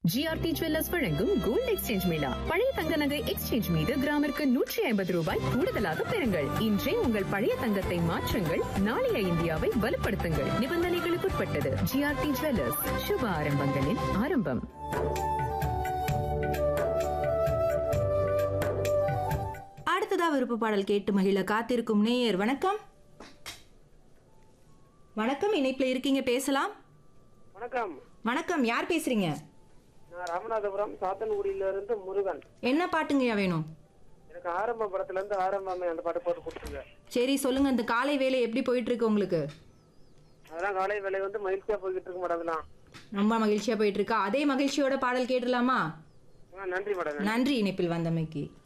GRT jewellers வழங்கும் gold exchange மேளா பழைய தங்க நகை எக்ஸ்சேஞ்ச் மீது கிராமிற்கு நூற்றி ஐம்பது ரூபாய் கூடுதலாக பெறுங்கள் இன்றே உங்கள் பழைய தங்கத்தை மாற்றுங்கள் நாளைய இந்தியாவை வலுப்படுத்துங்கள் நிபந்தனைகளுக்குட்பட்டது ஜிஆர்டி ஜுவல்லர்ஸ் சுப ஆரம்பங்களின் ஆரம்பம் அடுத்ததா விருப்ப பாடல் கேட்டு மகிழ காத்திருக்கும் நேயர் வணக்கம் வணக்கம் இணைப்புல இருக்கீங்க பேசலாம் வணக்கம் வணக்கம் யார் பேசுறீங்க நான் ராமநாதபுரம் சாத்தன்குடியில இருந்து முருகன் என்ன பாட்டுங்கய்யா வேணும் எனக்கு ஆரம்ப படத்துல இருந்து ஆரம்பமே அந்த பாட்டு போட்டு கொடுத்துருங்க சரி சொல்லுங்க இந்த காலை வேலை எப்படி போயிட்டு இருக்கு உங்களுக்கு அதெல்லாம் காலை வேலை வந்து மகிழ்ச்சியா போய்கிட்டு இருக்கு மேடம் அதெல்லாம் ரொம்ப மகிழ்ச்சியா போயிட்டு இருக்கா அதே மகிழ்ச்சியோட பாடல் கேட்டுடலாமா ஆ, நன்றி மேடம் நன்றி இணைப்பில் வந்தமைக்கு